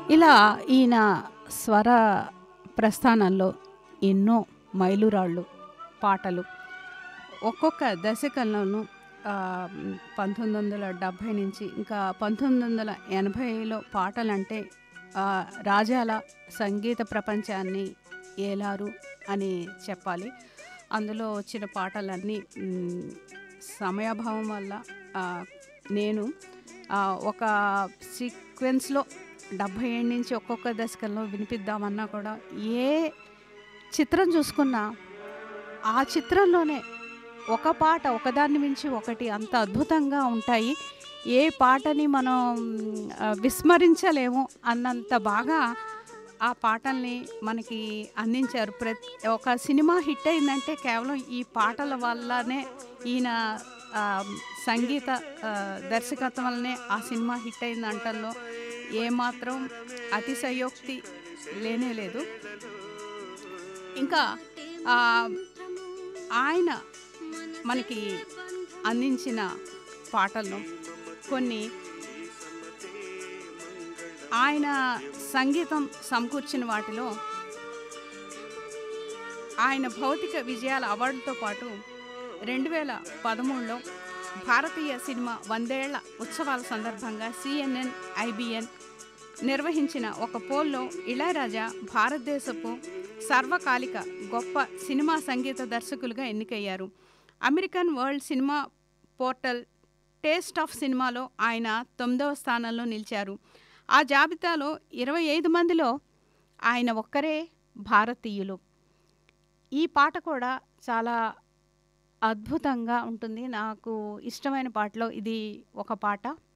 ఇలా ఈయన స్వర ప్రస్థానంలో ఎన్నో మైలురాళ్ళు పాటలు ఒక్కొక్క దశకంలోనూ ఆ, పంతొమ్మిది వందల డెబ్భై నుంచి ఇంకా పంతొమ్మిది వందల ఎనభైలో పాటలంటే ఆ, రాజాల సంగీత ప్రపంచాన్ని ఏలారు అని చెప్పాలి అందులో వచ్చిన పాటలన్నీ మ్, సమయాభావం వల్ల ఆ, నేను ఆ, ఒక సీక్వెన్స్లో డెబ్భై ఏడు నుంచి ఒక్కొక్క దశకంలో వినిపిద్దామన్నా కూడా ఏ చిత్రం చూసుకున్నా ఆ చిత్రంలోనే ఒక పాట ఒకదాన్ని మించి ఒకటి అంత అద్భుతంగా ఉంటాయి ఏ పాటని మనం ఆ, విస్మరించలేము అన్నంత బాగా ఆ పాటల్ని మనకి అందించారు ప్రతి ఒక సినిమా హిట్ అయిందంటే కేవలం ఈ పాటల వల్లనే ఈయన ఆ, సంగీత ఆ, దర్శకత్వం వల్లనే ఆ సినిమా హిట్ అయింది అంటల్లో ఏమాత్రం అతిశయోక్తి లేనే లేదు ఇంకా ఆ, ఆయన మనకి అందించిన పాటల్లో కొన్ని ఆయన సంగీతం సమకూర్చిన వాటిలో ఆయన భౌతిక విజయాల అవార్డుతో పాటు రెండు వేల పదమూడులో భారతీయ సినిమా వందేళ్ల ఉత్సవాల సందర్భంగా సిఎన్ఎన్ ఐబిఎన్ నిర్వహించిన ఒక పోల్లో ఇళయరాజా భారతదేశపు సర్వకాలిక గొప్ప సినిమా సంగీత దర్శకులుగా ఎన్నికయ్యారు American world cinema portal taste of సినిమాలో ఆయన తొమ్మిదవ స్థానంలో నిలిచారు ఆ జాబితాలో ఇరవై ఐదు మందిలో ఆయన ఒక్కరే భారతీయులు ఈ పాట కూడా చాలా అద్భుతంగా ఉంటుంది నాకు ఇష్టమైన పాటలో ఇది ఒక పాట